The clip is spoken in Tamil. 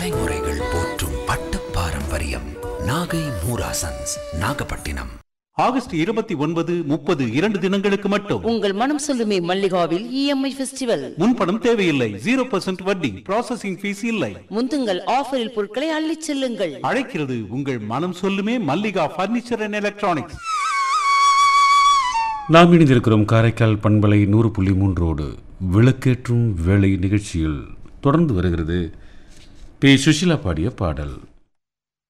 தலைமுறைகள் போற்றும் பட்டு பாரம்பரியம் நாகை மூராசன்ஸ் நாகப்பட்டினம் ஆகஸ்ட் இருபத்தி ஒன்பது முப்பது இரண்டு தினங்களுக்கு மட்டும் உங்கள் மனம் சொல்லுமே மல்லிகாவில் இஎம்ஐ ஃபெஸ்டிவல் முன்பணம் தேவையில்லை ஜீரோ பர்சன்ட் வட்டி ப்ராசஸிங் ஃபீஸ் இல்லை முந்துங்கள் ஆஃபரில் பொருட்களை அள்ளிச் செல்லுங்கள் அழைக்கிறது உங்கள் மனம் சொல்லுமே மல்லிகா பர்னிச்சர் அண்ட் எலக்ட்ரானிக்ஸ் நாம் இணைந்திருக்கிறோம் காரைக்கால் பண்பலை நூறு புள்ளி மூன்றோடு விளக்கேற்றும் வேலை நிகழ்ச்சியில் தொடர்ந்து வருகிறது பி சுஷிலா பாடிய பாடல்